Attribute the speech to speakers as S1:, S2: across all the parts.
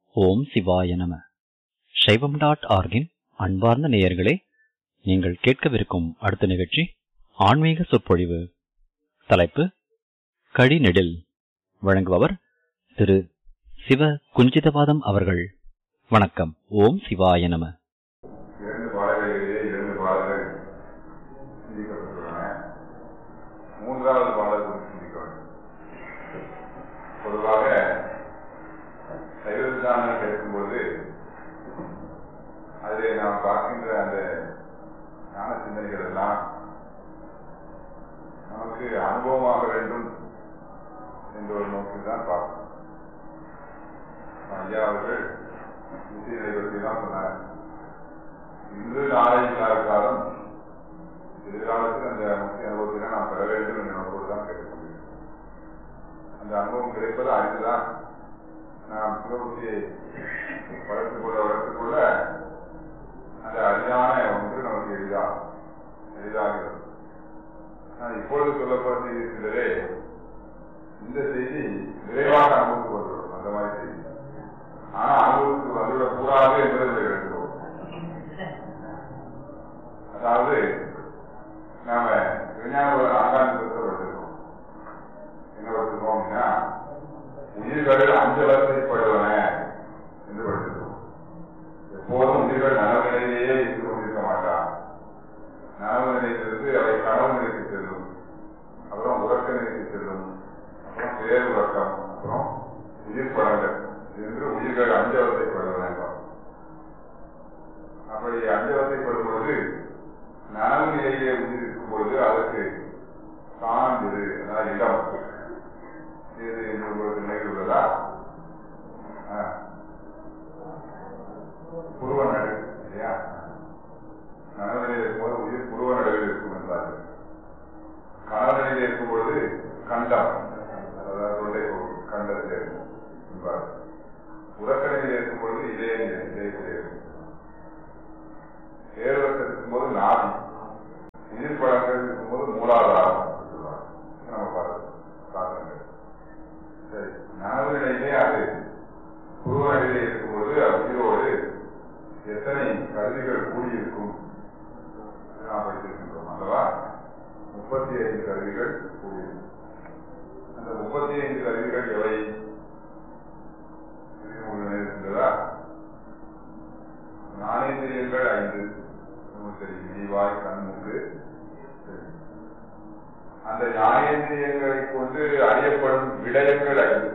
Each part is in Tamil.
S1: ஓம் சிவாய நம சைவம் டாட் ஆர்கின் அன்பார்ந்த நேயர்களே நீங்கள் கேட்கவிருக்கும் அடுத்த நிகழ்ச்சி ஆன்மீக சொற்பொழிவு தலைப்பு கடிநெடில் வழங்குபவர் திரு சிவ குஞ்சிதவாதம் அவர்கள் வணக்கம் ஓம் சிவாய நம
S2: இரண்டு பாடல்களிலேயே இரண்டு பாடல்கள் சிந்திக்கப்பட்டுள்ளன மூன்றாவது பாடல் குறித்து சிந்திக்க வேண்டும் பொதுவாக சைவசித்தான கேட்கும்போது அதிலே நாம் பார்க்கின்ற அந்த ஞான சிந்தனைகள் எல்லாம் நமக்கு அனுபவமாக வேண்டும் என்ற ஒரு நோக்கில் தான் பார்க்கணும் ஐயா அவர்கள் விஷயங்களை பற்றி தான் சொன்னார் இன்று நாளை இல்லாத காலம் எதிர்காலத்தில் அந்த முக்கிய அனுபவத்தை நாம் பெற வேண்டும் என்ற நோக்கோடு தான் கேட்டுக்கொள்கிறேன் அந்த அனுபவம் கிடைப்பது அறிந்துதான் நாம் சிவபுத்தியை வளர்த்துக் கொள்ள வளர்த்துக் கொள்ள அந்த அரிதான ஒன்று நமக்கு எளிதா எளிதாகிறது ஆனால் இப்பொழுது சொல்லப்பட்ட செய்தி இருக்கிறதே இந்த செய்தி விரைவாக அனுபவத்துக்கு வந்துவிடும் அந்த மாதிரி செய்தி ஆனா அனுபவத்துக்கு வந்துவிடக் கூடாது என்பதை வேண்டும் அதாவது நாம விஞ்ஞான ஆங்காந்தத்தை படிச்சிருக்கோம் என்ன படிச்சிருக்கோம் அப்படின்னா உயிர்கள் அஞ்சலத்தைப்படுவன என்று படிச்சிருக்கோம் எப்போதும் உயிர்கள் நனவு நிலையிலேயே இருந்து கொண்டிருக்க மாட்டான் நனவு நிலையிலிருந்து அவை கனவு நிலைக்கு செல்லும் அப்புறம் உறக்க நிலைக்கு செல்லும் அப்புறம் பேர் உறக்கம் அப்புறம் உயிர் படங்கள் என்று உயிர்கள் அஞ்சலத்தைப்படுவன அப்படி அஞ்சலத்தைப்படும் பொழுது நனவு நிலையிலே உயிர் இருக்கும் பொழுது அதற்கு ஸ்தானம் எது அதாவது இடம் இது என்று உங்களுக்கு நினைவு உள்ளதா புருவ நடு இல்லையா நனவு நிலையில் இருக்கும்போது உயிர் புருவ நடுவில் இருக்கும் என்றார்கள் கனவு நிலையில் இருக்கும் பொழுது கண்டம் அதாவது தொண்டை கண்டத்தில் இருக்கும் என்பார்கள் உறக்க நிலையில் இருக்கும் பொழுது இதய நிலை இதயத்திலே இருக்கும் ஏறுவதற்கு இருக்கும்போது நாடி உயிர் பழங்கள் இருக்கும்போது மூலாதாரம் நம்ம பார்த்து சரி நனவு நிலையிலே அது புருவ நிலையிலே இருக்கும்போது உயிரோடு எத்தனை கருவிகள் கூடியிருக்கும் நாம் படித்திருக்கின்றோம் அல்லவா முப்பத்தி ஐந்து கருவிகள் கூடியிருக்கும் அந்த முப்பத்தி ஐந்து கருவிகள் எவை இருக்கின்றதா ஞானேந்திரியங்கள் ஐந்து சரி இனிவாய் கண் மூக்கு அந்த ஞானேந்திரியங்களை கொண்டு அறியப்படும் விடயங்கள் ஐந்து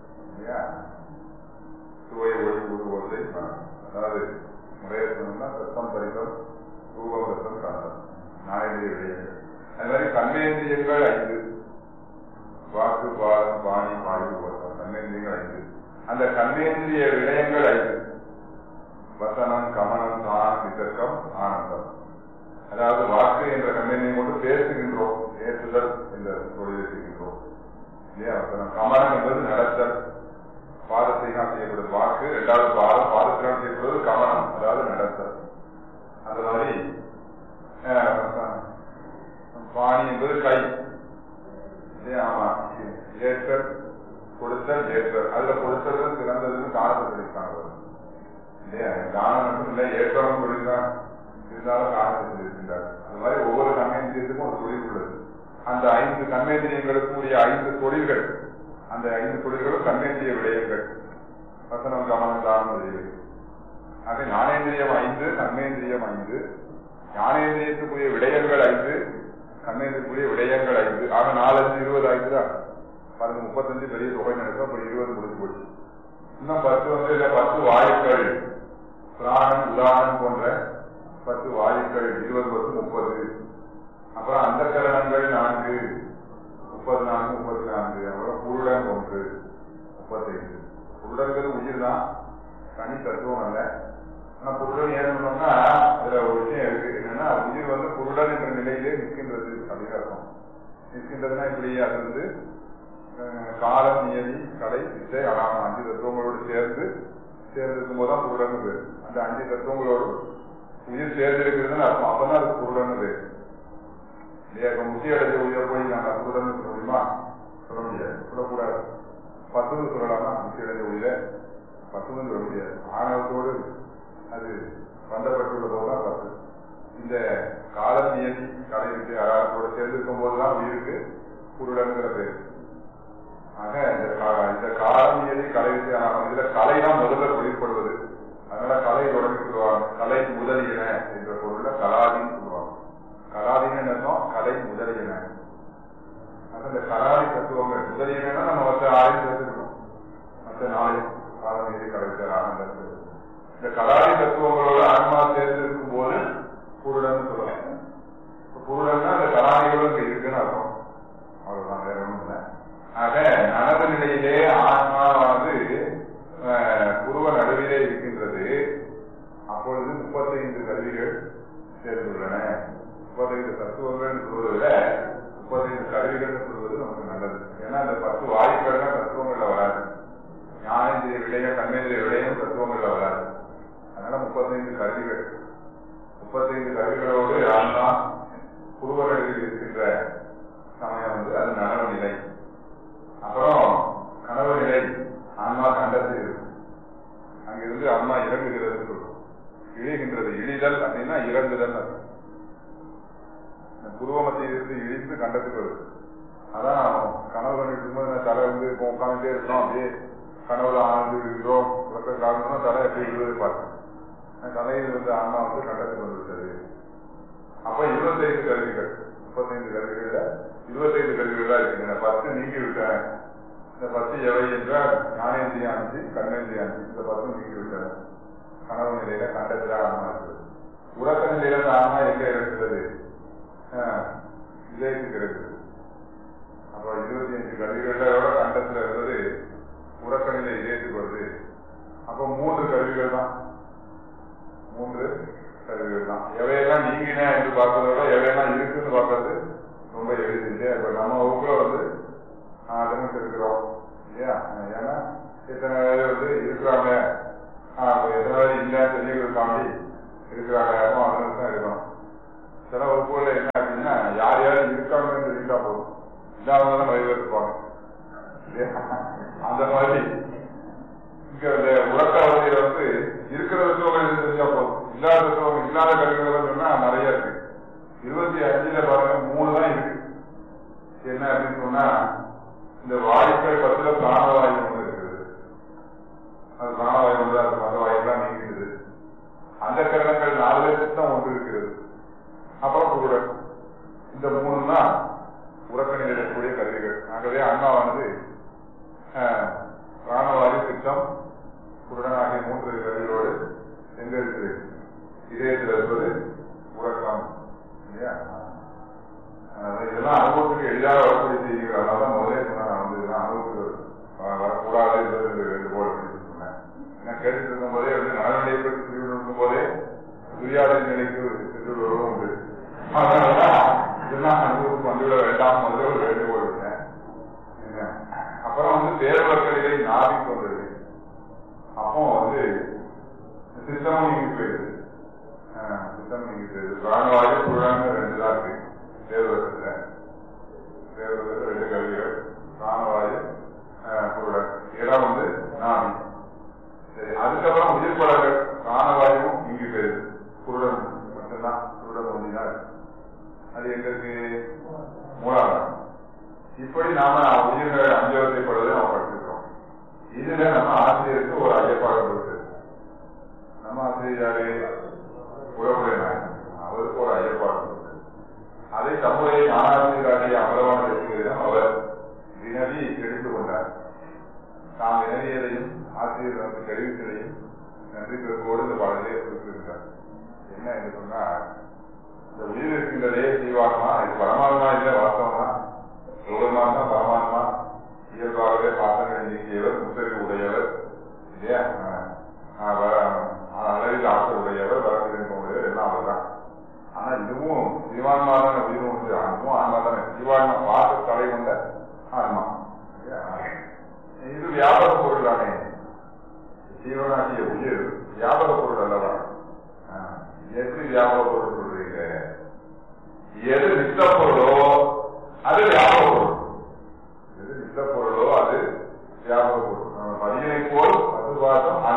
S2: சுவை ஒளி உருவத்தை அதாவது முறைய சொன்னா சத்தம் பரிசம் ரூபம் ரத்தம் காந்தம் ஞானேந்திரிய விடயங்கள் அது மாதிரி கண்ணேந்திரியங்கள் ஐந்து வாக்கு பாதம் பாணி வாயு வசம் கண்ணேந்திரியங்கள் ஐந்து அந்த கண்ணேந்திரிய விடயங்கள் ஐந்து வசனம் கமனம் தானம் விதர்க்கம் ஆனந்தம் அதாவது வாக்கு என்ற கண்ணனை கொண்டு பேசுகின்றோம் பேசுதல் என்ற தொழிலை செய்கின்றோம் இல்லையா வசனம் கமனம் என்பது நடத்தல் பாதத்தை தான் செய்யப்படுது வாக்கு இரண்டாவது பாதம் பாதத்தினால் செய்யப்படுவது கமனம் அதாவது நடத்தல் அந்த மாதிரி பாணி என்பது கை இல்லையா ஆமா ஏற்றல் கொடுத்தல் ஏற்றல் அதுல கொடுத்தல் சிறந்ததுன்னு காலத்தில் சொல்லியிருக்காங்க இல்லையா தானம் மட்டும் இல்லை ஏற்றமும் சொல்லியிருக்கான் இருந்தாலும் காரணத்தை சொல்லியிருக்கின்றார் அது மாதிரி ஒவ்வொரு கண்ணேந்திரியத்துக்கும் ஒரு தொழில் உள்ளது அந்த ஐந்து கண்ணேந்திரியங்களுக்கு உரிய ஐந்து தொழில்கள் அந்த ஐந்து தொழில்களும் கண்ணேந்திரிய விடயங்கள் வசனம் கவனம் தானம் விடயங்கள் ஆக ஞானேந்திரியம் ஐந்து கண்ணேந்திரியம் ஐந்து ஞானேந்திரியத்துக்குரிய விடயங்கள் ஐந்து கண்ணேந்திரத்துக்குரிய விடயங்கள் ஐந்து ஆக நாலஞ்சு இருபது ஆயிடுதா பாருங்க முப்பத்தஞ்சு பெரிய தொகை நடக்கும் அப்படி இருபது முடிஞ்சு போச்சு இன்னும் பத்து வந்து இல்ல பத்து வாயுக்கள் பிராணம் உதாரணம் போன்ற பத்து வாயுக்கள் இருபது பத்து முப்பது அப்புறம் அந்த கரணங்கள் நான்கு முப்பது நான்கு முப்பத்தி நான்கு அப்புறம் புருடன் ஒன்று முப்பத்தைந்து புருடன்கிறது உயிர் தான் தனி தத்துவம் அல்ல ஆனா புருடன் ஏறணும்னா அதுல ஒரு விஷயம் இருக்கு என்னன்னா உயிர் வந்து புருடன் என்ற நிலையிலே நிற்கின்றது அப்படின்னு அர்த்தம் நிற்கின்றதுன்னா இப்படி அது வந்து காலம் நியதி கலை வித்தை அனாமம் அஞ்சு தத்துவங்களோடு சேர்ந்து சேர்ந்திருக்கும் போதுதான் புருடன் பேர் அந்த அஞ்சு தத்துவங்களோடு உயிர் சேர்ந்திருக்கிறதுன்னு அர்த்தம் அப்பதான் அது புருடன் பேர் இல்லையா இப்ப முக்கிய அடைஞ்ச உயிரை போய் நாங்க புருடன் சொல்ல முடியுமா சொல்ல முடியாது சொல்லக்கூடாது பத்துன்னு சொல்லலாமா முக்கிய அடைஞ்ச உயிரை பத்து வந்து வர முடியாது ஆணவத்தோடு அது பந்தப்பட்டுள்ள போதுதான் பத்து இந்த கால நியதி கலை விட்டு அழகத்தோடு சேர்ந்திருக்கும் போதுதான் உயிருக்கு குருடங்கிற பேர் ஆக இந்த கா- இந்த கால நியதி கலை விட்டு இதுல கலை தான் முதல்ல தொழிற்படுவது அதனால கலை தொடங்கி சொல்லுவாங்க கலை முதலியன என்ற பொருள்ல கலாதின்னு சொல்லுவாங்க கலாதின்னு அர்த்தம் கலை முதலியன அது இந்த கலாதி தத்துவங்கள் முதலியன நம்ம மற்ற ஆரையும் சேர்த்துக்கணும் மற்ற நாளை காலநீதி கலைஞர் ஆனந்தத்தில் இந்த கலாதி தத்துவங்களோட ஆன்மா சேர்ந்து இருக்கும் போது குருடன் சொல்லலாம் இப்ப குருடன்னா அந்த கலாதிகளும் இங்க இருக்குன்னு அர்த்தம் அவ்வளவுதான் வேற ஒண்ணும் இல்லை ஆக நனவு நிலையிலே ஆன்மாவானது அஹ், புருவ நடுவிலே இருக்கின்றது அப்பொழுது முப்பத்தைந்து கருவிகள் சேர்ந்துள்ளன முப்பத்தைந்து தத்துவங்கள் சொல்வதை விட முப்பத்தைந்து கருவிகள் சொல்வது நமக்கு நல்லது ஏன்னா அந்த பத்து வாயுக்கள்னா தத்துவங்கள்ல வராது ஞானேந்திரிய விடயம் கண்ணேந்திரிய விடயம் தத்துவங்கள்ல வராது அதனால முப்பத்தைந்து கருவிகள் முப்பத்தைந்து கருவிகளோடு ஆன்மா புருவ நடுவில் இருக்கின்ற சமயம் வந்து அது நனவு நிலை அப்புறம் கனவு நிலை ஆன்மா கண்டத்தில் இருக்கும் அங்கிருந்து ஆன்மா இறங்குகிறது சொல்லும் இழிகின்றது இழிதல் அப்படின்னா இறங்குதல் அர்த்தம். இந்த புருவ மத்தியிலிருந்து இழிந்து கண்டத்துக்கு வருது அதான் கனவு கண்டுட்டு இருக்கும்போது நான் தலை வந்து இப்போ உட்காந்துட்டே இருக்கோம் அப்படியே கனவுல ஆழ்ந்து இருக்கிறோம் உலக காரணம் தலை எப்படி விழுவது பார்த்தேன் அந்த தலையில் வந்து ஆன்மா வந்து கண்டத்துக்கு வந்துவிட்டது அப்ப இருபத்தைந்து கருவிகள் முப்பத்தைந்து கருவிகள்ல இருபத்தைந்து கருவிகள் தான் இருக்கின்றன பத்து நீங்கி விட்டன இந்த பத்து எவை என்றால் ஞானேந்திரிய அஞ்சு கண்ணேந்திரிய அஞ்சு இந்த பத்து நீங்கி விட்டன கனவு நிலையில கண்டத்துல ஆன்மா இருக்குது உறக்க நிலையில அந்த ஆன்மா எங்க இருக்கிறது ஆஹ், இதயத்துக்கு இருக்குது அப்ப இருபத்தி அஞ்சு கருவிகளோட கண்டத்துல இருந்தது உறக்க நிலை இதயத்துக்கு வருது அப்ப மூன்று கருவிகள் தான் மூன்று கருவிகள் தான் எவையெல்லாம் நீங்கின என்று பார்க்கறத விட எவையெல்லாம் இருக்குன்னு பார்க்கறது ரொம்ப எளிது இல்லையா இப்ப நம்ம வகுப்புல வந்து அதனுக்கு இருக்கிறோம் இல்லையா ஏன்னா இத்தனை பேர் வந்து இருக்கிறாங்க ஆஹ் அப்ப எத்தனை பேர் இல்லைன்னு தெரிஞ்சுக்கிறதுக்காண்டி இருக்கிறாங்க அப்போ அதனுக்கு தான் இருக்கணும் சில வகுப்புகள்ல என்ன அப்படின்னா யார் யார் இருக்காங்கன்னு தெரிஞ்சா போதும் இல்லாதவங்க தான் நிறைய பேர் இருப்பாங்க இல்லையா? அந்த மாதிரி இங்க இந்த உறக்க அவதியில வந்து இருக்கிற தத்துவங்கள் எது தெரிஞ்சா போதும் இல்லாத தத்துவங்கள் இல்லாத கருவிகள் சொன்னா நிறைய இருக்கு இருபத்தி அஞ்சுல பாருங்க மூணு தான் இருக்கு என்ன அப்படின்னு சொன்னா இந்த வாயுக்கள் பத்துல பிராணவாயு ஒன்று இருக்குது அது பிராணவாயு ஒன்று தான் இருக்கு. அந்த வாயுலாம் நீங்கிடுது அந்த கரணங்கள் நாலு சித்தம் ஒன்று இருக்கிறது அப்புறம் குருடன் இந்த மூணு தான் உறக்க இருக்கக்கூடிய கருவிகள் ஆகவே அண்ணாவானது ஆஹ், பிராணவாயு சித்தம் குருடன் ஆகிய மூன்று கருவிகளோடு எங்க இருக்குது இதயத்தில் இருப்பது உறக்கம் இல்லையா ஆஹ், இதெல்லாம் அனுபவத்துக்கு எளிதாக வரக்கூடிய செய்திகள் அதனால தான் முதலே சொன்னேன் நான் வந்து இதெல்லாம் அனுபவத்துக்கு வ- வரக்கூடாது என்பது இந்த ரெண்டு போல் அப்படின்னு சொன்னேன் ஏன்னா கேட்டுட்டு இருக்கும் போதே வந்து நலநிலையை பற்றி புரிந்து இருக்கும் போதே துரியாத நிலைக்கு சென்று வருவதும் உண்டு அதனாலதான் இதெல்லாம் அனுபவத்துக்கு வந்துவிட வேண்டாம் முதல்ல ஒரு வேண்டுகோள் விட்டேன் என்ன? அப்புறம் வந்து தேர்வர்களிலே நாவிக்கு வந்தது அப்போ வந்து சித்தமும் நீங்கி போயிடுது ஆஹ், சித்தம் நீங்கி போயிடுது பிராணவாயு புழாங்க ரெண்டு தான் இருக்கு தேர்வரத்துல தேர்வரத்துல ரெண்டு கருவிகள் பிராணவாயு ஆஹ், புருடன் இடம் வந்து நாவி சரி அதுக்கப்புறம் உயிர்ப்படங்கள் பிராணவாயுவும் நீங்கி போயிடுது குருடன் மட்டும்தான் குருடன் ஒன்றிதான் இருக்கு அது எங்க இருக்கு மூலாதாரம் இப்படி நாம உயிர்கள் அஞ்சவத்தைப்படுவதை நாம் படிச்சிருக்கிறோம் இதுல நம்ம ஆசிரியருக்கு ஒரு ஐயப்பாடு இருக்கு நம்ம ஆசிரியர் யாரு உறவுடைய நாயகன் அவருக்கு ஒரு ஐயப்பாடு இருக்கு அதை தம்முடைய ஞானாசிரியராகிய அமரவான பேசுகிறதும் அவர் வினவி தெரிந்து கொண்டார் தாம் வினவியதையும் ஆசிரியர் நமக்கு தெரிவித்ததையும் நன்றி பிறப்போடு இந்த பாடலே குறிப்பிட்டிருக்கிறார் என்ன என்று சொன்னால் இந்த உயிர் இருக்கின்றதே ஜீவாத்மா இது பரமாத்மா இல்லை வாஸ்தவம் தான் சிவபெருமான் பரமாத்மா இயல்பாகவே பாசங்களை நீக்கியவர் முத்தறிவு உடையவர் இல்லையா ஆஹ் ஆஹ் வர- ஆஹ் அளவில் ஆசை உடையவர் வரத்திருக்க உடையவர் எல்லாம் அவர் தான் ஆனா இதுவும் ஜீவான்மா தானே உயிரும் உண்டு அதுவும் ஆன்மா தானே ஜீவான்மா பாச தலை கொண்ட ஆன்மா இல்லையா? இது வியாபார பொருள் தானே ஜீவனாகிய உயிர் வியாபார பொருள் அல்லவா ஆஹ் எப்படி வியாபார பொருள் சொல்றீங்க எது நித்த பொருளோ அது வியாபார பொருள் எது நித்த பொருளோ அது வியாபார பொருள் நம்ம பதியனை போல் பசுபாசம்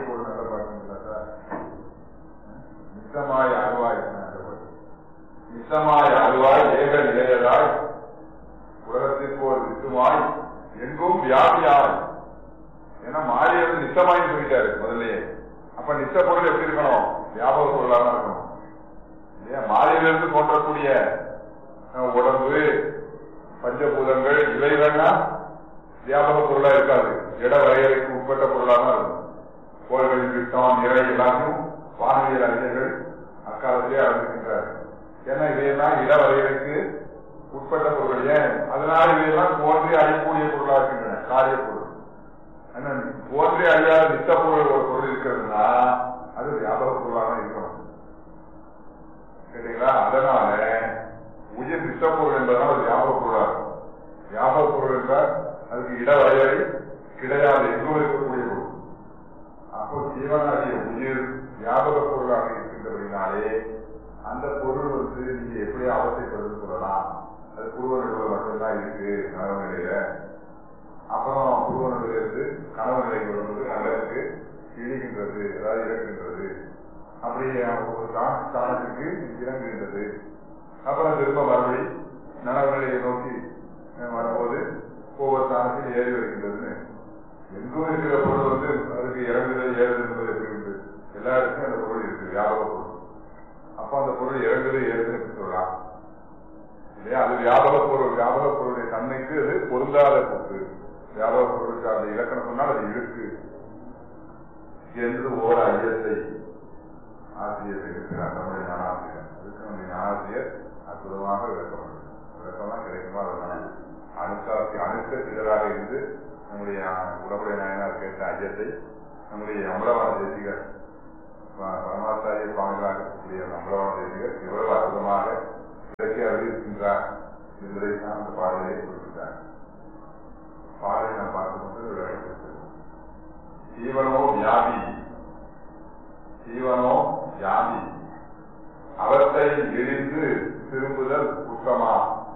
S2: ஒரு நல்ல பாட்டுங்களா சார் நித்தமாய் அருவாய் நல்ல பாட்டு நித்தமாய் அருவாய் ஏக நிலையதாய் உலகத்திற்கு ஒரு நித்துமாய் எங்கும் வியாபியாய் ஏன்னா மாறி வந்து நித்தமாய் சொல்லிட்டாரு முதல்லயே அப்ப நித்த பொருள் எப்படி இருக்கணும் வியாபக பொருளாக தான் இருக்கணும் இல்லையா மாறியிலிருந்து தோன்றக்கூடிய அஹ், உடம்பு பஞ்சபூதங்கள் இவைகள்னா வியாபக பொருளா இருக்காது இட வரையறைக்கு உட்பட்ட பொருளாக தான் இருக்கும் கோள்களின் திட்டம் நிறை எல்லாத்தையும் வானவியல் அறிஞர்கள் அக்காலத்திலே அறிந்திருக்கின்றார் ஏன்னா இவையெல்லாம் இட வரையறைக்கு உட்பட்ட பொருள் ஏன் அதனால இவையெல்லாம் தோன்றி அழியக்கூடிய பொருளாக இருக்கின்றன காரிய பொருள் ஆனா தோன்றி அழியாத நித்த பொருள் ஒரு பொருள் இருக்கிறதுனா அது வியாபக பொருளாக தான் இருக்கணும் கேட்டீங்களா அதனால உயிர் நித்த பொருள் என்பதனால் அது வியாபக பொருளா இருக்கும் வியாபக பொருள் என்றால் அதுக்கு இட வரையறை கிடையாது எங்கும் இருக்கக்கூடிய பொருள் அப்போ ஜீவனாகிய உயிர் வியாபக பொருளாக இருக்கின்றபடினாலே அந்த பொருள் வந்து நீங்க எப்படி அவசியப்படுது சொல்லலாம் அது பூர்வ நிலையில மட்டும்தான் இருக்கு கனவு நிலையில அப்புறம் பூர்வ நிலையிலிருந்து கனவு நிலைக்கு வருவது அதற்கு இழிகின்றது அதாவது இறக்குகின்றது அப்படி ஒரு தான் ஸ்தானத்துக்கு இறங்குகின்றது அப்புறம் திரும்ப மறுபடி நனவு நிலையை நோக்கி அஹ், வரும்போது ஒவ்வொரு ஸ்தானத்தில் ஏறி வருகின்றதுன்னு எங்கும் இருக்கிற பொருள் வந்து அதுக்கு இறங்குதல் ஏறுதல் என்பது எப்படி உண்டு எல்லா இடத்துலையும் அந்த பொருள் இருக்கு வியாபக பொருள் அப்ப அந்த பொருள் இறங்குது ஏறுதுன்னு எப்படி சொல்லலாம் இல்லையா அது வியாபக பொருள் வியாபக பொருளுடைய தன்மைக்கு அது பொருந்தாத பொருள் வியாபக பொருளுக்கு அந்த இலக்கணம் சொன்னால் அது இருக்கு என்று ஓர் ஐயத்தை ஆசிரியர் இருக்கிறார் நம்முடைய ஞானாசிரியர் அதுக்கு நம்முடைய ஞானாசிரியர் அற்புதமாக விளக்கம் அளித்தார். விளக்கம்லாம் கிடைக்குமா அதெல்லாம் அணுசாசி அணுக்க சிலராக இருந்து நம்முடைய உடம்புடைய நாயனார் கேட்ட ஐயத்தை நம்முடைய அம்பலவான தேசிகர் ப- பரமாச்சாரிய சுவாமிகளாக இருக்கக்கூடிய அம்பலவான தேசிகர் எவ்வளவு அற்புதமாக விளக்கி அறிவிக்கின்றார் என்பதை தான் அந்த பாடலை குறிப்பிட்டார் பாடலை நாம் பார்க்கும்போது விளக்கி ஜீவனோ வியாபி ஜீவனோ வியாபி அவத்தை எரிந்து திரும்புதல் குற்றமா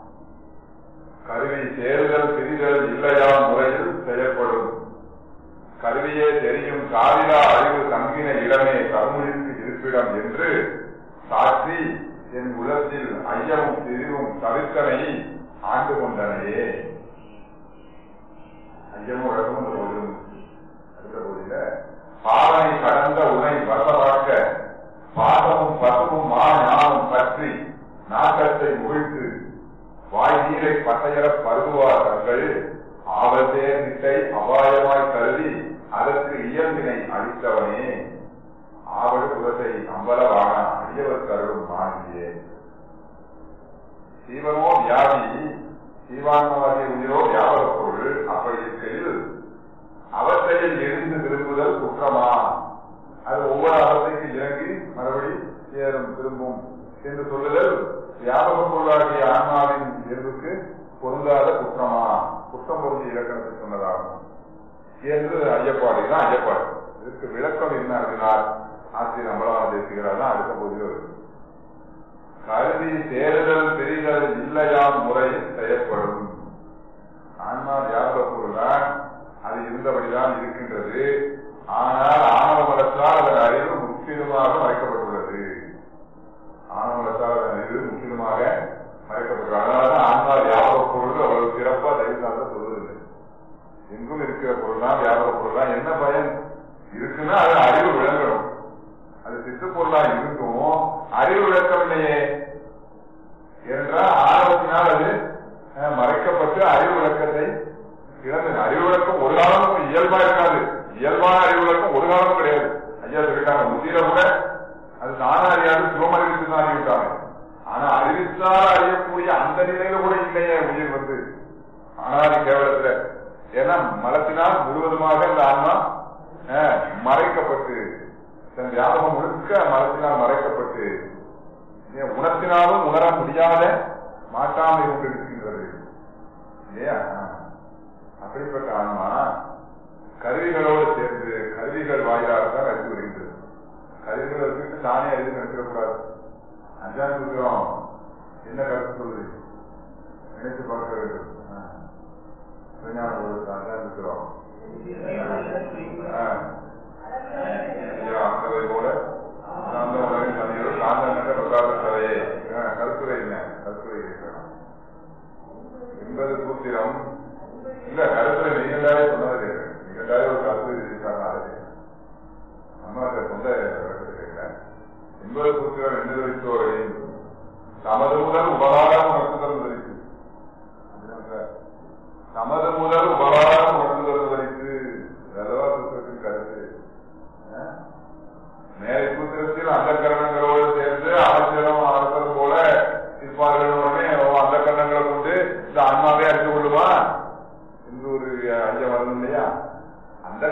S2: கருவி சேருதல் பிரிதல் இல்லையா முறையில் செயல்படும் கருவியே தெரியும் காரிலா அறிவு தங்கின இடமே கருமுழிக்கு இருப்பிடம் என்று சாற்றி என் உலகத்தில் ஐயமும் திரிவும் தவிர்த்தனை ஆண்டு கொண்டனையே ஐயமும் உலகமும் இந்த போதிலும் அடுத்த போதில பாவனை கடந்த உனை வசமாக்க பாசமும் பசுவும் மா ஞானம் பற்றி நாட்டத்தை முகிழ்த்து வாய் நீரை பட்டையர பருகுவார் தங்கள் ஆபத்தே நிட்டை அபாயமாய் கருதி அதற்கு இயல்பினை அளித்தவனே ஆவடு குலத்தை அம்பலவான அடியவர் கருடும் மாநிலே சீவனோ வியாதி சீவான்மவாதிய உயிரோ வியாபக பொருள் அப்படி இருக்கையில் அவத்தையில் எழுந்து திரும்புதல் குற்றமா அது ஒவ்வொரு அவத்தைக்கு இறங்கி மறுபடி ஏறும் திரும்பும் என்று சொல்லுதல் வியாபக பொருளாகிய ஆன்மாவின் இயல்புக்கு பொருந்தாத குற்றமா குற்றம் பொருந்திய இலக்கணத்தை சொன்னதாகும் என்று ஐயப்பாடு இதுதான் ஐயப்பாடு இதுக்கு விளக்கம் என்ன அப்படின்னா ஆசிரியர் அம்பலவான தேசிகராக தான் அடுத்த போதில் வருது கருதி தேர்தல் தெரிதல் இல்லையாம் முறையில் செயற்படும் ஆன்மா வியாபக பொருள்தான் அது இருந்தபடிதான் இருக்கின்றது ஆனால் ஆணவ மலத்தால் அதன் அறிவு முற்றிலுமாக மறைக்கப்பட்டுள்ளது ஆணவ மலத்தால் அதன் அறிவு முற்றிலுமாக மறைக்கப்பட்டுள்ளது அதனாலதான் ஆன்மா வியாபக பொருள் அவ்வளவு சிறப்பா தயவுசார்ந்த சொல்வதில்லை எங்கும் இருக்கிற பொருள் தான் வியாபக பொருள் தான் என்ன பயன் இருக்குன்னா அது அறிவு விளங்கணும் அது சித்து பொருளா இருந்தும் அறிவு விளக்கம் இல்லையே என்றால் ஆர்வத்தினால் அது அஹ், மறைக்கப்பட்டு அறிவு விளக்கத்தை இழந்தது அறிவு விளக்கம் ஒரு காலமும் இயல்பா இருக்காது இயல்பான அறிவு விளக்கம் ஒரு காலமும் கிடையாது ஐயா சொல்லிட்டாங்க முத்தியில கூட அது தானா அறியாது சிவம் அறிவித்து தான் அறிவிட்டாங்க ஆனா அறிவித்தால் அறியக்கூடிய அந்த நிலையில கூட இல்லையே உயிர் வந்து ஆனாதி கேவலத்துல ஏன்னா மலத்தினால் முழுவதுமாக இந்த ஆன்மா அஹ், மறைக்கப்பட்டு தன் வியாபகம் முழுக்க மலத்தினால் மறைக்கப்பட்டு ஏன் உணர்த்தினாலும் உணர முடியாத மாட்டாமை கொண்டு இருக்கின்றது இல்லையா அப்படிப்பட்ட ஆன்மா கருவிகளோடு சேர்ந்து கருவிகள் வாயிலாக தான் அறிந்து வருகின்றது கருவிகள் வச்சுட்டு தானே அறிந்து நினைச்சிடக்கூடாது அஞ்சாம் சூத்திரம் என்ன கருத்து சொல்லுது நினைத்து பார்க்க வேண்டும் ஆ. விஞ்ஞான பொருள் அஞ்சாம் சூத்திரம் ஆ.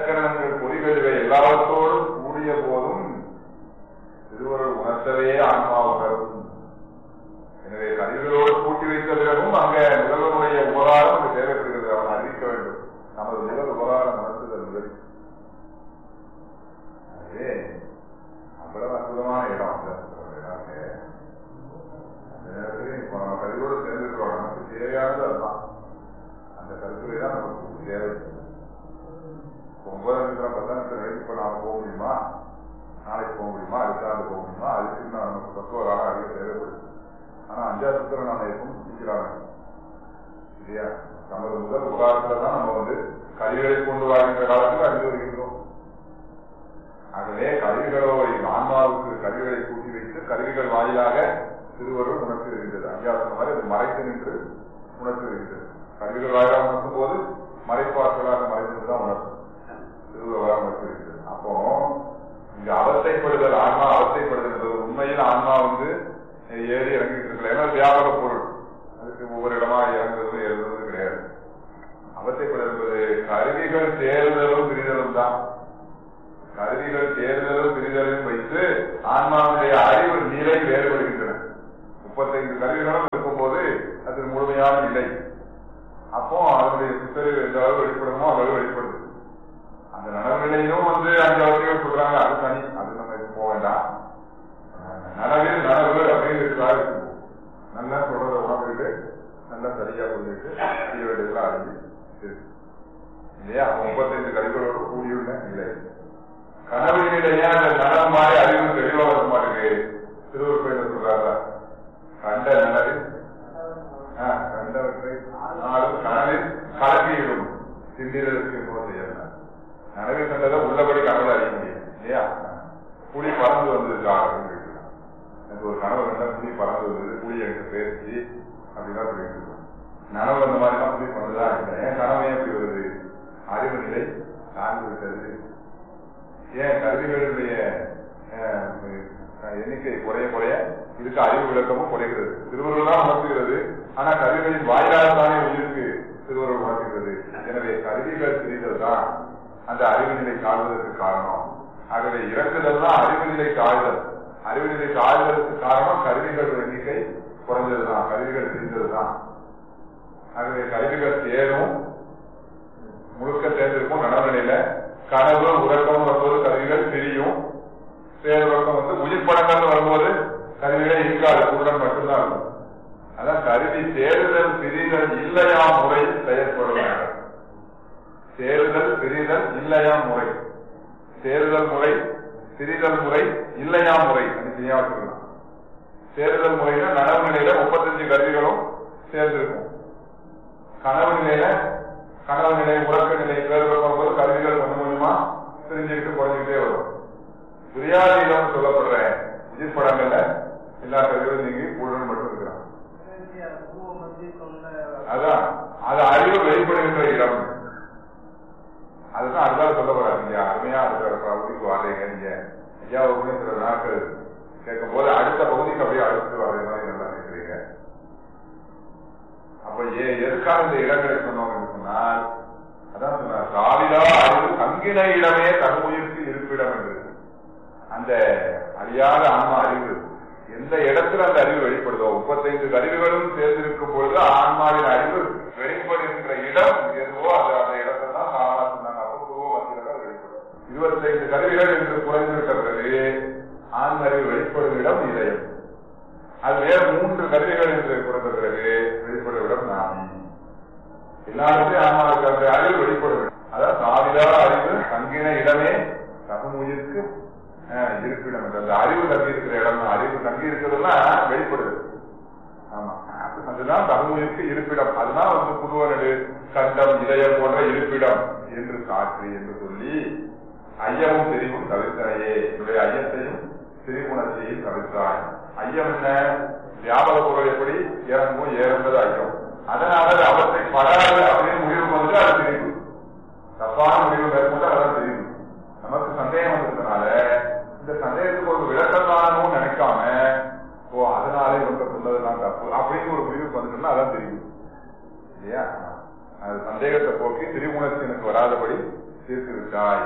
S2: இலக்கணங்கள் பொறிகள் இவை எல்லாவற்றோடும் கூடிய போதும் திருவருள் உணர்த்தவே ஆன்மா உணரும் எனவே கருவிகளோடு கூட்டி வைத்த பிறகும் அங்க முதல்வனுடைய உபகாரம் அங்கு தேவைப்படுகிறது அவன் அறிவிக்க வேண்டும் நமது முதல் உபகாரம் உணர்த்துதல் முதல் அதே அவ்வளவு அற்புதமான இடம் அந்த இடமே. அந்த நேரத்தில் இப்போ நம்ம கருவியோடு சேர்ந்துக்கிறோம் நமக்கு தேவையானது அதுதான் அந்த கருத்துரை தான் நமக்கு தேவை ஒன்பது நிமிஷம் பத்து நிமிஷம் கழிச்சு இப்போ நாம போக முடியுமா நாளைக்கு போக முடியுமா அடுத்த போக முடியுமா அதுக்கு நான் நமக்கு பக்குவராக அதிக தேவைப்படுது ஆனா அஞ்சாவது சுத்திரம் நாம எப்பவும் சிக்கிறாங்க இல்லையா நமது முதல் உதாரணத்துல தான் நம்ம வந்து கருவிகளை கொண்டு வாழ்கின்ற காலத்தில் அறிந்து வருகின்றோம் ஆகவே கருவிகளோ ஆன்மாவுக்கு கருவிகளை கூட்டி வைத்து கருவிகள் வாயிலாக திருவருள் உணர்த்தி வருகின்றது அஞ்சாவது மாதிரி அது மறைத்து நின்று உணர்த்தி வருகின்றது கருவிகள் வாயிலாக உணர்த்தும் போது மறைப்பாற்றலாக மறைந்து தான் உணர்த்தும் திருவருளாக உணர்த்தி வருகின்றது அப்போ இங்க அவஸ்தைப்படுதல் ஆன்மா அவஸ்தைப்படுதல் என்பது உண்மையில் ஆன்மா வந்து ஏறி இறங்கிட்டு இருக்கல ஏன்னா வியாபக பொருள் அதுக்கு ஒவ்வொரு இடமா இறங்குறது எழுதுறது கிடையாது அவஸ்தைப்படுதல் என்பது கருவிகள் தேர்தலும் பிரிதலும் தான் கருவிகள் தேர்தலும் பிரிதலும் வைத்து ஆன்மாவுடைய அறிவு நிலை வேறுபடுகின்றன முப்பத்தைந்து கருவிகளும் இருக்கும்போது அது முழுமையான நிலை அப்போ அதனுடைய சித்தறிவு எந்த அளவு வெளிப்படுமோ அவ்வளவு வெளிப்படுது அந்த நனவுகளையும் வந்து அஞ்சு அவசியம் சொல்றாங்க அது தனி அது நம்ம இப்ப போக வேண்டாம் நனவில் நனவு அப்படின்னு இருக்காரு நல்லா சொல்றத உணர்ந்துட்டு நல்லா சரியா புரிஞ்சுட்டு அறிய வேண்டியதெல்லாம் அறிஞ்சு இருக்கு. இல்லையா அப்ப முப்பத்தைந்து கருவிகளோடு கூடியுள்ள நிலை கனவு நிலையா அந்த நனவு மாதிரி அறிவு தெளிவா வர மாட்டேங்குது திருவருப்பையில சொல்றாங்க கண்ட நனவில் ஆ, கண்டவற்றை நாளும் கனவில் கலக்கியிடும் சிந்திரருக்கு போல செய்யலாம் நனவில் கண்டதை உள்ளபடி கனவுல அறிய முடியும் இல்லையா புலி பறந்து வந்திருக்கா அப்படின்னு கேட்கலாம். எனக்கு ஒரு கனவு கண்டா புலி பறந்து வந்தது புலி எனக்கு பேசி அப்படின்னா சொல்லிட்டு இருக்கோம் நனவு அந்த மாதிரி தான் புலி பண்ணதான் இல்லை ஏன் கனவு ஏன் இப்படி வருது அறிவு நிலை சார்ந்து விட்டது ஏன் கருவிகளுடைய அஹ், எண்ணிக்கை குறைய குறைய இதுக்கு அறிவு விளக்கமும் குறைகிறது திருவள்ளுவர் தான் உணர்த்துகிறது ஆனா கருவிகளின் வாயிலாகத்தானே உயிருக்கு திருவள்ளுவர் உணர்த்துகிறது எனவே கருவிகள் பிரிதல் தான் அந்த அறிவு நிலை காணுவதற்கு காரணம் ஆகவே இறக்குதல் தான் அறிவு நிலை காய்தல் அறிவு நிலை காய்தலுக்கு காரணம் கருவிகள் எண்ணிக்கை குறைஞ்சதுதான் கருவிகள் பிரிந்ததுதான் ஆகவே கருவிகள் சேரும் முழுக்க சேர்ந்திருக்கும் நனவு நிலையில கனவு உறக்கம் வரும்போது கருவிகள் பிரியும் பேருறக்கம் வந்து உயிர் படங்கள் வரும்போது கருவிகளே இருக்காது குருடன் மட்டும்தான் இருக்கும் அதான் கருவி சேருதல் பிரிதல் இல்லையா முறை செயற்படும் சேருதல் பிரிதல் இல்லையா முறை சேருதல் முறை பிரிதல் முறை இல்லையா முறை தனித்தனியா வச்சுக்கலாம் சேருதல் முறையில நனவு நிலையில முப்பத்தஞ்சு கருவிகளும் சேர்ந்திருக்கும் கனவு நிலையில கனவு நிலை உறக்க நிலை பேர் போது கருவிகள் கொஞ்சம் கொஞ்சமா பிரிஞ்சுக்கிட்டு குறைஞ்சிக்கிட்டே வரும் துரியாதீனம் சொல்லப்படுற உயிர் படங்கள்ல எல்லா கருவிகளும் நீங்கி பூடன் மட்டும் இருக்கிறான் அதான் அது அறிவு வெளிப்படுகின்ற இடம் அதுதான் அதுதான் சொல்ல போறாரு நீங்க அருமையா இருக்கிற பகுதிக்கு வர்றீங்க நீங்க ஐயா ஒரு சில நாட்கள் கேட்கும் போது அடுத்த பகுதிக்கு அப்படியே அடுத்து வர்ற மாதிரி நல்லா நினைக்கிறீங்க அப்ப ஏ எதுக்காக இந்த இடங்களை சொன்னோம் என்று சொன்னால் அதான் சொன்னார் காவிலா அறிவு தங்கின இடமே தன்முயிர்க்கு இருப்பிடம் என்று அந்த அழியாத ஆன்மா அறிவு எந்த இடத்துல அந்த அறிவு வெளிப்படுதோ முப்பத்தைந்து அறிவுகளும் சேர்ந்திருக்கும் பொழுது ஆன்மாவின் அறிவு வெளிப்படுகின்ற இடம் எதுவோ அது அந்த இடத்தை தான் காணா சொன்னாங்க அப்போ பூர்வ மத்தியில தான் வெளிப்படும் இருபத்தைந்து கருவிகள் என்று குறைந்துவிட்ட பிறகு ஆன்ம அறிவு வெளிப்படும் இடம் இதயம் அது வேற மூன்று கருவிகள் என்று குறைந்த பிறகு வெளிப்படும் இடம் நாமி எல்லாருமே ஆன்மாவுக்கு அந்த அறிவு வெளிப்படும் இடம். அதான் சாவிலா அறிவு தங்கின இடமே தகுமுயிருக்கு அஹ், இருப்பிடம் என்று. அந்த அறிவு தங்கி இருக்கிற இடம் அறிவு தங்கி இருக்கிறதெல்லாம் வெளிப்படுது ஆமா அது- அதுதான் தகுமுயிருக்கு இருப்பிடம் அதுதான் வந்து புதுவனடு கண்டம் இதயம் போன்ற இருப்பிடம் என்று காற்று என்று சொல்லி ஐயமும் தெரிவும் தவிர்த்தனையே என்னுடைய ஐயத்தையும் திரிகுணத்தையும் தவிர்த்தாய் ஐயம் என்ன வியாபார பொருள் எப்படி இறங்கும் ஏறுന്നത് ஐயம் அதனால அது அவற்றை படாது அப்படின்னு முடிவு வந்து அது தெரிவு தப்பான முடிவு மேற்கொண்டு அதான் தெரிவு நமக்கு சந்தேகம் வந்ததுனால இந்த சந்தேகத்துக்கு ஒரு விளக்கம் காணணும்னு நினைக்காம ஓ அதனால இவங்க சொன்னதெல்லாம் தப்பு அப்படின்னு ஒரு முடிவுக்கு வந்துட்டோம்னா அதான் தெரியும் இல்லையா அது சந்தேகத்தை போக்கி திரிகுணத்தை எனக்கு வராதபடி தீர்த்து விட்டாய்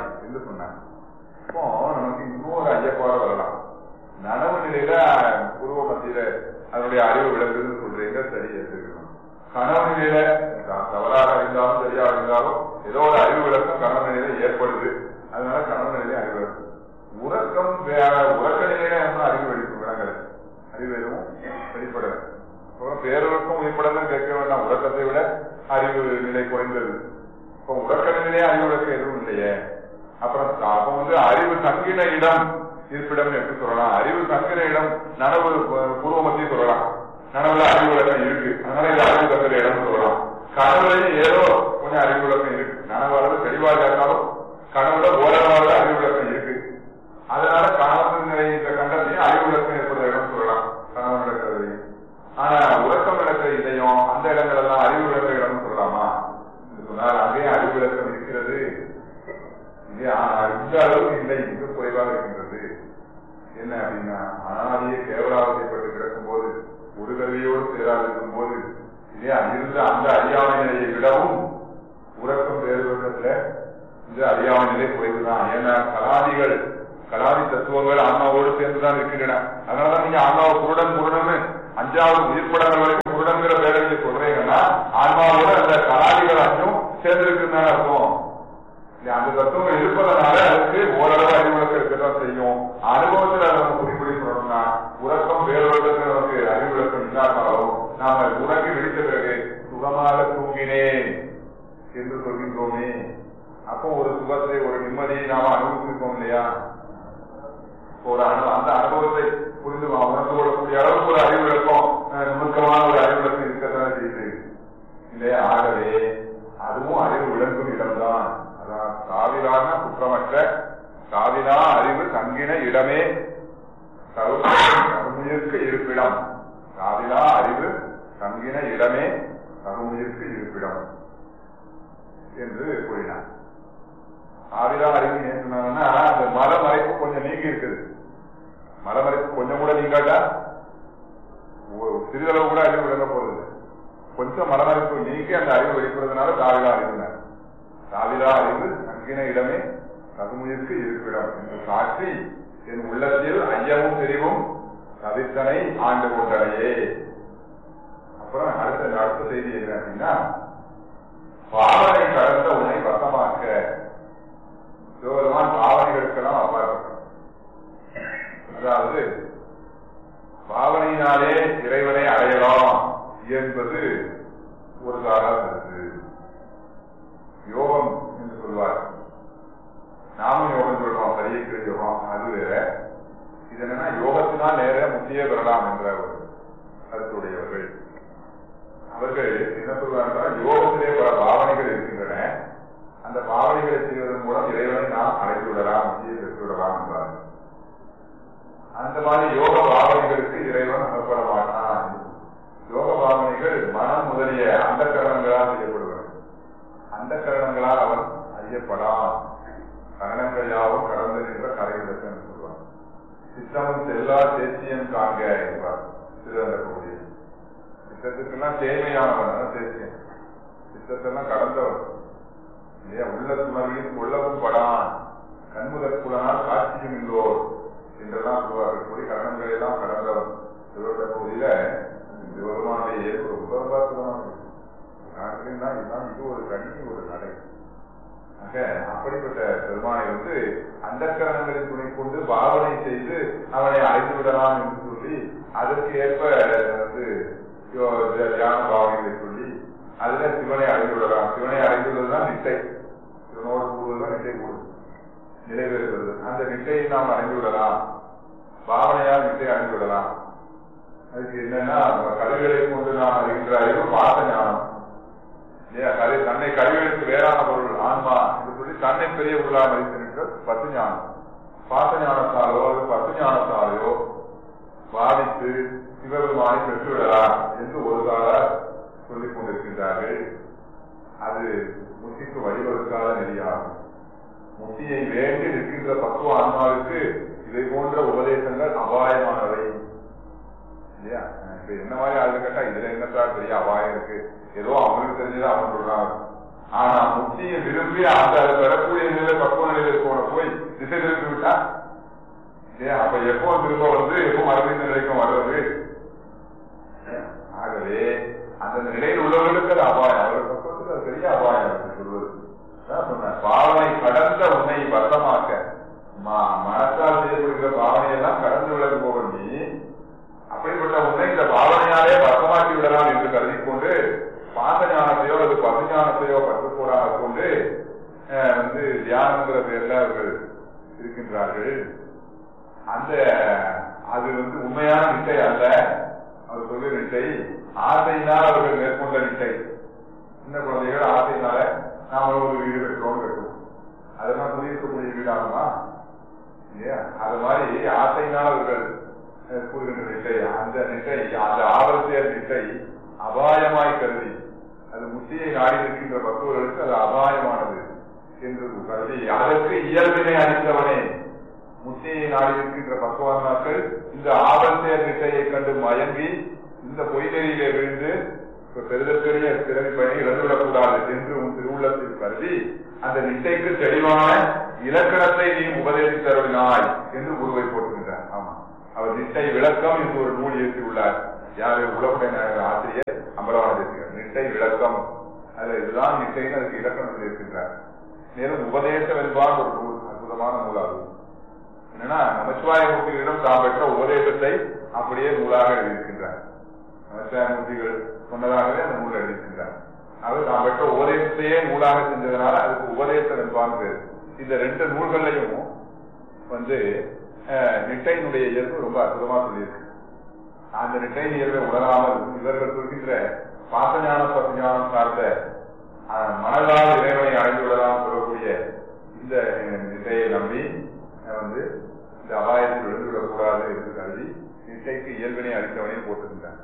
S2: என்று சொன்னாங்க இப்போ நமக்கு இன்னொரு ஐயப்பாடு வரலாம் நனவு நிலையில பூர்வ மத்தியில அதனுடைய அறிவு விளக்குதுன்னு சொல்றீங்க சரி ஏற்றுக்கணும் கனவு நிலையில த- தவறாக இருந்தாலும் சரியா இருந்தாலும் ஏதோ ஒரு அறிவு விளக்கம் கனவு நிலையில ஏற்படுது அதனால கனவு நிலையில அறிவு விளக்கு உறக்கம் வேற உறக்க நிலையில என்ன அறிவு வெளிப்பு விளங்கல அறிவு எதுவும் வெளிப்படல அப்புறம் பேருக்கும் வெளிப்படலாம் கேட்க வேண்டாம் உறக்கத்தை விட அறிவு நிலை குறைந்தது இப்போ உறக்க நிலையிலே அறிவு விளக்கம் எதுவும் இல்லையே அப்புறம் அப்ப வந்து அறிவு தங்கின இடம் இருப்பிடம் எப்படி சொல்லலாம் அறிவு தங்கின இடம் நனவு அஹ், பூர்வ மத்திய சொல்லலாம் நனவுல அறிவு விளக்கம் இருக்கு அதனால இது அறிவு தங்குற இடம் சொல்லலாம் கனவுலையும் ஏதோ கொஞ்சம் அறிவு விளக்கம் இருக்கு நனவு அளவு தெளிவாக இருந்தாலும் கனவுல ஓரளவாக அறிவு விளக்கம் இருக்கு அதனால கனவு நிலை இந்த கண்டத்தையும் அறிவு விளக்கம் ஏற்படுற இடம் சொல்லலாம் கனவு நடக்கிறதையும் ஆனா உறக்கம் நடக்கிற இதையும் அந்த இடங்கள் எல்லாம் அறிவு விளக்க இடம் சொல்லலாமா என்று சொன்னால் அங்கேயும் அறிவு விளக்கம் இருக்கிறது இது ஆனால் இந்த அளவுக்கு இல்லை மிக குறைவாக இருக்கின்றது என்ன அப்படின்னா அனாதியை கேவலாவதைப்பட்டு கிடக்கும் போது ஒரு கல்வியோடு சேராது இருக்கும் போது இதே இருந்த அந்த அறியாமை நிலையை விடவும் உறக்கம் வேறு பக்கத்துல இந்த அறியாமை நிலை குறைவுதான் ஏன்னா கலாதிகள் கலாதி தத்துவங்கள் ஆன்மாவோடு சேர்ந்துதான் இருக்கின்றன அதனாலதான் நீங்க ஆன்மாவை குருடன் குருடன்னு அஞ்சாவது உயிர்ப்படங்கள் வரைக்கும் குருடங்கிற பேரை நீங்க சொல்றீங்கன்னா ஆன்மாவோட அந்த கலாதிகள் அஞ்சும் சேர்ந்திருக்குன்னு அர்த்தம் இல்ல, அந்த தத்துவங்கள் இருப்பதனால அதுக்கு ஓரளவு அறிவுறுத்தல் இருக்கதான் செய்யும் அனுபவத்தில் அதை நம்ம குறிப்பிடி சொல்லணும்னா உறக்கம் வேறொருத்தருக்கு நமக்கு அறிவுறுத்தல் இல்லாட்டாலும் நாம உறங்கி விழித்த பிறகு சுகமாக தூங்கினேன் என்று சொல்கின்றோமே அப்போ ஒரு சுகத்தை ஒரு நிம்மதியை நாம அனுபவிச்சிருக்கோம் இல்லையா ஒரு அனு அந்த அனுபவத்தை புரிந்து உணர்ந்து கொள்ளக்கூடிய அளவுக்கு ஒரு அறிவு விளக்கம் அஹ், நுணுக்கமான ஒரு அறிவு விளக்கம் இருக்கத்தான் செய்யுது இல்லையா ஆகவே அதுவும் அறிவு விளக்கும் இடம்தான் அதான் காவிலான குற்றமற்ற காவிலா அறிவு தங்கின இடமே கருமுயிர்க்கு இருப்பிடம் காவிலா அறிவு தங்கின இடமே கருமுயிர்க்கு இருப்பிடம் என்று கூறினார் காவிலா அறிவு ஏன் சொன்னாங்கன்னா அந்த மரமறைப்பு கொஞ்சம் நீங்கி இருக்குது மரமறைப்பு கொஞ்சம் கூட நீங்காட்டா ஒரு சிறிதளவு கூட அறிவு விளங்க போறது இல்லை. கொஞ்சம் மரமறைப்பு நீக்கி அந்த அறிவு வெளிப்படுறதுனால காவிலா அறிவுனார் காவிலா அறிவு தங்கின இடமே கதுமுயிர்க்கு இருப்பிடம் என்று சாற்றி என் உள்ளத்தில் ஐயமும் தெரிவும் கவித்தனை ஆண்டு கொண்டனையே அப்புறம் அடுத்த அடுத்த செய்தி என்ன அப்படின்னா பாவனை கடந்த உன்னை வசமாக்க சிவபெருமான் பாவனைகளுக்கெல்லாம் அப்பாற்பட்டது அதாவது பாவனையினாலே இறைவனை அடையலாம் என்பது ஒரு கால கருத்து யோகம் என்று சொல்வார் நாமும் யோகம் சொல்றோம் பரியக்கிற யோகம் அது வேற இது என்னன்னா யோகத்தினால் நேர முக்கிய பெறலாம் என்ற ஒரு கருத்துடையவர்கள் அவர்கள் என்ன சொல்வார்கள் யோகத்திலே பல பாவனைகள் இருக்கின்றன அந்த பாவனைகளை செய்வதன் மூலம் இறைவனை நாம் அடைந்து விடலாம் முக்கிய பெற்று விடலாம் என்றார் அந்த மாதிரி யோக பாவனைகளுக்கு இறைவன் அகப்பட மாட்டான் யோக பாவனைகள் மனம் முதலிய அந்த கரணங்களால் செய்யப்படுவது அந்த கரணங்களால் அவன் அறியப்படான் கரணங்கள் யாவும் கடந்து நின்ற கரை விளக்கம் சொல்வார் சித்தமும் செல்லா தேசியம் காண்க என்பார் திருவந்தக்கூடிய சித்தத்துக்கெல்லாம் தேவையானவன் அதான் தேசியம் சித்தத்தெல்லாம் கடந்தவன் இல்லையா உள்ள துணர்வின் உள்ளவும் படான் கண்முதற்குடனால் காட்சியும் இல்லோர் என்றெல்லாம் சொல்வார்கள் கூடி கரணங்களை எல்லாம் கடந்தவன் திருவள்ள பகுதியில சிவபெருமானுடைய இயல்பு ரொம்ப ரொம்ப அற்புதமாக இருக்கு நாட்டிலும் தான் இதுதான் இது ஒரு கண்ணி ஒரு நடை ஆக அப்படிப்பட்ட பெருமானை வந்து அந்த கரணங்களின் துணை கொண்டு பாவனை செய்து அவனை அழைத்து விடலாம் என்று சொல்லி அதற்கு ஏற்ப வந்து யோ- தியான பாவனைகளை சொல்லி அதுல சிவனை அடைந்து விடலாம் சிவனை அடைந்துள்ளதுதான் நிட்டை சிவனோடு கூடுவதுதான் நிட்டை கூடுது நிறைவேறுகிறது அந்த நிட்டையை நாம் அடைந்து விடலாம் பாவனையால் நிட்டை அடைந்து விடலாம் அதுக்கு என்னன்னா கருவிகளை கொண்டு நாம் அறிகின்ற அறிவு பார்த்த ஞானம் இல்லையா கரு தன்னை கருவிகளுக்கு வேறான பொருள் ஆன்மா என்று சொல்லி தன்னை பெரிய பொருளாக மதித்திருக்கிற பத்து ஞானம் பார்த்த ஞானத்தாலோ அல்லது பத்து ஞானத்தாலோ பாதித்து சிவபெருமானை பெற்றுவிடலாம் என்று ஒரு கால சொல்லிக் கொண்டிருக்கின்றார்கள் அது முத்திக்கு வழிவகுக்காத நெறியாகும் முத்தியை வேண்டி நிற்கின்ற பக்குவ ஆன்மாவுக்கு இதை போன்ற உபதேசங்கள் அபாயமானவை இல்லையா இப்ப என்ன மாதிரி ஆளு கேட்டா இதுல என்னத்தா பெரிய அபாயம் இருக்கு ஏதோ அவனுக்கு தெரிஞ்சதை அவன் சொல்றான் ஆனா முக்தியை விரும்பி அந்த பெறக்கூடிய நிலையில பக்குவ நிலையில இருக்கவனை போய் திசை திருப்பி விட்டா இல்லையா அப்ப எப்போ திரும்ப வந்து எப்போ மறுபடியும் நிலைக்கும் வர்றது ஆகவே அந்த நிலையில் உள்ளவர்களுக்கு அது அபாயம் அவர் பக்கத்துக்கு அது பெரிய அபாயம் இருக்கு சொல்வது அதான் சொன்னேன் பாவனை கடந்த உன்னை வசமாக்க ம- மனத்தால் செய்யப்படுகிற பாவனையெல்லாம் கடந்து விளங்குபவன் நீ அப்படிப்பட்ட உன்னை இந்த பாவனையாலே வசமாக்கி விடலாம் என்று கருதி கொண்டு பாச ஞானத்தையோ அல்லது பசு ஞானத்தையோ கற்றுக்கூடாக கொண்டு அஹ், வந்து தியானங்கிற பேர்ல அவர்கள் இருக்கின்றார்கள் அந்த அது வந்து உண்மையான நிட்டை அல்ல அவர் சொல்ல நிட்டை ஆசையினால் அவர்கள் மேற்கொண்ட நிட்டை சின்ன குழந்தைகள் ஆசையினால நாம ஒரு வீடு கட்டுறோம் கட்டுவோம் அதெல்லாம் குடியிருக்கக்கூடிய வீடாகுமா இல்லையா அது மாதிரி ஆசையினால் அவர்கள் அஹ், கூறுகின்ற நிட்டை அந்த நிட்டை அந்த ஆபத்திய நிட்டை அபாயமாய் கருதி அது முத்தியை நாடி நிற்கின்ற பக்குவர்களுக்கு அது அபாயமானது என்று கருதி அதற்கு இயல்பினை அளித்தவனே முத்தியை நாடி இருக்கின்ற பக்குவான்மாக்கள் இந்த ஆபத்திய நிட்டையை கண்டு மயங்கி இந்த பொய்நெறியிலே விழுந்து இப்ப பெருதல் பெரிய பிறவி பயணி இழந்துவிடக் கூடாது என்று உன் திருவுள்ளத்தில் கருதி அந்த நிட்டைக்கு தெளிவான இலக்கணத்தை நீ உபதேசித்து தருவினாய் என்று குருவை போட்டுகின்றார் ஆமா அவர் நிட்டை விளக்கம் என்று ஒரு நூல் இயற்றியுள்ளார் யாரு உலகுடைய நாயகர் ஆசிரியர் அம்பலவான தேசிகர் நிட்டை விளக்கம் அதுல இதுதான் நிட்டைன்னு அதுக்கு இலக்கணத்தில் இருக்கின்றார் மேலும் உபதேசம் என்பான் ஒரு நூல் அற்புதமான நூலாகும் என்னன்னா நமச்சிவாய மூர்த்திகளிடம் தாம் பெற்ற உபதேசத்தை அப்படியே நூலாக எழுதியிருக்கின்றார் நமச்சிவாய மூர்த்திகள் சொன்னதாகவே அந்த நூல் எழுதியிருக்கின்றார் அவர் தாம் பெற்ற உபதேசத்தையே நூலாக செஞ்சதுனால அதுக்கு உபதேசம் என்பான் பேர் இந்த ரெண்டு நூல்கள்லையும் வந்து அஹ், நிட்டையினுடைய இயல்பு ரொம்ப அற்புதமா சொல்லியிருக்கு அந்த நிட்டையின் இயல்பை உணராமல் இவர்கள் சொல்கின்ற பாசஞான பசுஞானம் சார்ந்த அஹ், மனதால் இறைவனை அடைந்து விடலாம் சொல்லக்கூடிய இந்த அஹ், நிட்டையை நம்பி அஹ், வந்து இந்த அபாயத்தில் விழுந்துவிடக் கூடாது என்று கருதி நிட்டைக்கு இயல்பினை அளித்தவனே போட்டிருந்தார்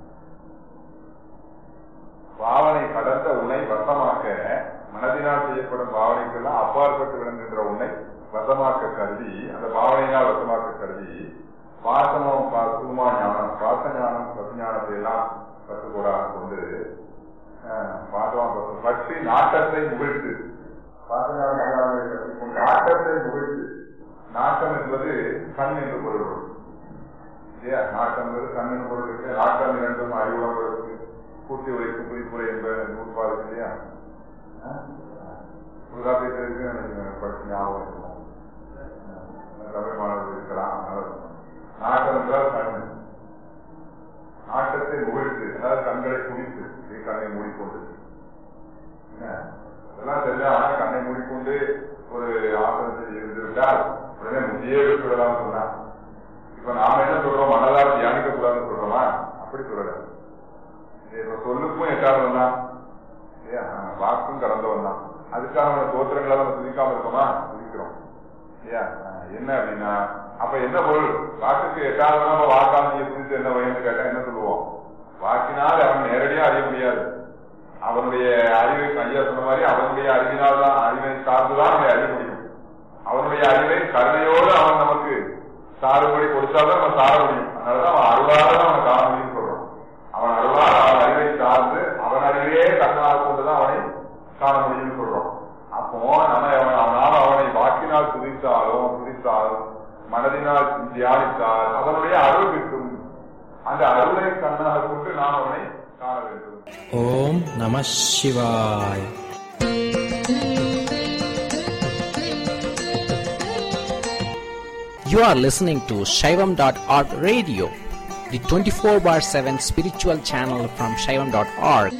S2: பாவனை கடந்த உன்னை வசமாக்க மனதினால் செய்யப்படும் பாவனைக்கெல்லாம் அப்பாற்பட்டு விளங்குகின்ற உன்னை வசமாக்க கருதி அந்த பாவனையினால் வசமாக்க கருதி பாசனம் பசுமா ஞானம் பாச ஞானம் பசுஞானத்தை எல்லாம் கற்றுக்கூடாக கொண்டு அஹ், பாசனம் பசு பற்றி நாட்டத்தை முகிழ்த்து பாசஞான ஞானங்களை கற்றுக்கொண்டு நாட்டத்தை முகிழ்த்து நாட்டம் என்பது கண் என்று பொருள் இல்லையா நாட்டம் என்பது கண் என்று பொருள் இருக்கு நாட்டம் இரண்டும் அறிவுணர்களுக்கு கூட்டி உழைக்கும் குறிப்புரை என்ப நூற்பாடு இல்லையா உலகாப்பியத்திற்கு எனக்கு படிச்சு ஞாபகம் இருக்கும் அஹ் தமிழ் மாணவர்கள் இருக்கலாம் அதனால நாட்டம் என்றால் கண் நாட்டத்தை முகிழ்த்து அதாவது கண்களை குடித்து இப்படி கண்ணை மூடிக்கொண்டு என்ன? இதெல்லாம் தெரிஞ்சா ஆனா கண்ணை மூடிக்கொண்டு ஒரு ஆசனத்தில் இருந்து விட்டால் உடனே முதியே விட்டு விடலாம் சொன்னா இப்ப நாம என்ன சொல்றோம் மனதால் தியானிக்க கூடாதுன்னு சொல்றோமா அப்படி சொல்லல இது இப்ப சொல்லுக்கும் எட்டாதவன் தான் இல்லையா ஆஹ் வாக்கும் கடந்தவன் தான் அதுக்காக நம்ம தோத்திரங்களை நம்ம துதிக்காம இருக்கோமா துதிக்கிறோம் இல்லையா ஆஹ் என்ன அப்படின்னா அப்ப என்ன பொருள் வாக்குக்கு எட்டாதவன் நம்ம வாக்கால் நீங்க துதித்து என்ன வயன்னு கேட்டா என்ன சொல்லுவோம் வாக்கினால் அவன் நேரடியா அறிய முடியாது அவனுடைய அறிவை ஐயா சொன்ன மாதிரி அவனுடைய அறிவினால் தான் அறிவை சார்ந்துதான் அவனை அறிய முடியும் அவனுடைய அறிவை கருணையோடு அவன் நமக்கு சாறுபடி கொடுத்தாதான் நம்ம சார முடியும் அதனாலதான் அவன் அருளாக அவனை காண முடியும்னு சொல்றோம் அவன் அருளால் அவன் அறிவை சார்ந்து அவன் அறிவே கண்ணாக கொண்டுதான் அவனை காண முடியும்னு சொல்றோம் அப்போ நம்ம அவன் அவனால் அவனை வாக்கினால் துதித்தாலும் துதித்தாலும் மனதினால் தியானித்தால் அவனுடைய அருள் கிட்டும் அந்த அருளை கண்ணாக கொண்டு நாம் அவனை காண வேண்டும்
S3: ஓம் நம சிவாய் You are listening to Shaivam.org radio, the 24 bar 7 spiritual channel from Shaivam.org.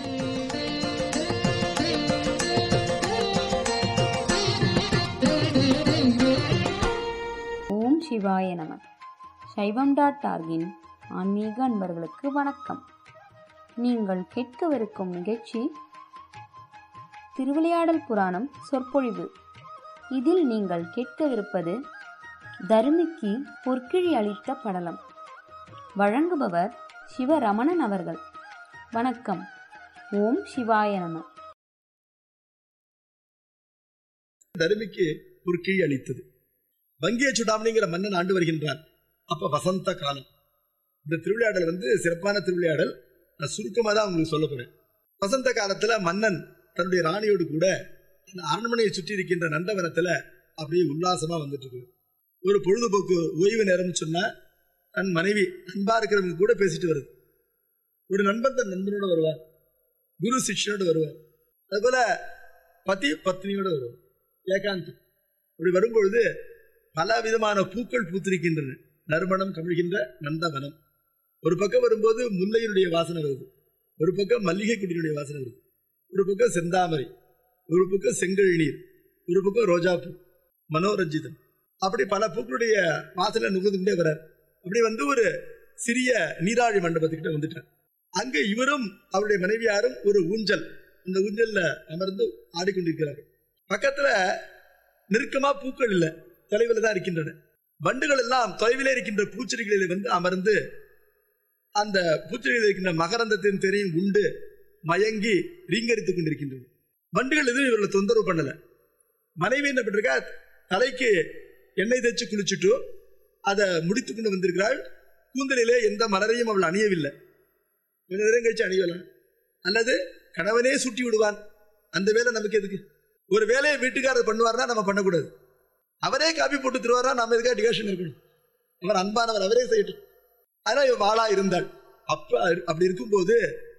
S4: ஓம் சிவாய நம சைவம் டாட் ஆர்கின் ஆன்மீக அன்பர்களுக்கு வணக்கம் நீங்கள் கேட்கவிருக்கும் நிகழ்ச்சி திருவிளையாடல் புராணம் சொற்பொழிவு இதில் நீங்கள் கேட்கவிருப்பது தருமிக்கு பொற்கிழி அளித்த படலம் வழங்குபவர் சிவரமணன் அவர்கள் வணக்கம் ஓம் சிவாய நம
S5: தருமிக்கு ஒரு கீழ் அளித்தது வங்கிய சுடாமணிங்கிற மன்னன் ஆண்டு வருகின்றான் அப்ப வசந்த காலம் இந்த திருவிளையாடல் வந்து சிறப்பான திருவிளையாடல் நான் சுருக்கமா தான் உங்களுக்கு சொல்ல போறேன் வசந்த காலத்துல மன்னன் தன்னுடைய ராணியோடு கூட அந்த அரண்மனையை சுற்றி இருக்கின்ற நந்தவனத்துல அப்படியே உல்லாசமா வந்துட்டு இருக்கு ஒரு பொழுதுபோக்கு ஓய்வு நேரம்னு சொன்னா தன் மனைவி அன்பா இருக்கிறவங்க கூட பேசிட்டு வருது ஒரு நண்பன் தன் நண்பனோட வருவார் குரு சிஷ்யனோட வருவார் அதுபோல பதி பத்னியோட வருவார் ஏகாந்தம் அப்படி வரும்பொழுது பல விதமான பூக்கள் பூத்திருக்கின்றன நறுமணம் கமிழ்கின்ற நந்தவனம் ஒரு பக்கம் வரும்போது முல்லையினுடைய வாசனை வருது ஒரு பக்கம் மல்லிகை குடியினுடைய வாசனை வருது ஒரு பக்கம் செந்தாமரை ஒரு பக்கம் செங்கல் நீர் ஒரு பக்கம் ரோஜாப்பூ மனோரஞ்சிதம் அப்படி பல பூக்களுடைய வாசனை நுகர்ந்துட்டே வரார் அப்படி வந்து ஒரு சிறிய நீராழி மண்டபத்துக்கிட்ட வந்துட்டார் அங்க இவரும் அவருடைய மனைவியாரும் ஒரு ஊஞ்சல் அந்த ஊஞ்சல்ல அமர்ந்து ஆடிக்கொண்டிருக்கிறார்கள் பக்கத்துல நெருக்கமா பூக்கள் இல்ல தொலைவில் தான் இருக்கின்றன வண்டுகள் எல்லாம் தொலைவிலே இருக்கின்ற பூச்செடிகளில் வந்து அமர்ந்து அந்த பூச்செடியில் இருக்கின்ற மகரந்தத்தின் தெரியும் உண்டு மயங்கி ரீங்கரித்துக் கொண்டிருக்கின்றன வண்டுகள் எதுவும் இவர்களை தொந்தரவு பண்ணல மனைவி என்ன பண்ணிருக்கா தலைக்கு எண்ணெய் தேய்ச்சி குளிச்சுட்டு அதை முடித்து கொண்டு வந்திருக்கிறாள் கூந்தலிலே எந்த மலரையும் அவள் அணியவில்லை கொஞ்ச நேரம் கழிச்சு அணியலாம் அல்லது கணவனே சுட்டி விடுவான் அந்த வேலை நமக்கு எதுக்கு ஒரு வேலையை வீட்டுக்காரர் பண்ணுவார்னா நம்ம பண்ணக்கூடாது அவரே காப்பி போட்டு தருவாரா நம்ம எதுக்காக டிகாஷன் இருக்கணும் அவர் அன்பானவர் அவரே செய்யட்டும் ஆனா இவ வாளா இருந்தாள் அப்ப அப்படி இருக்கும்போது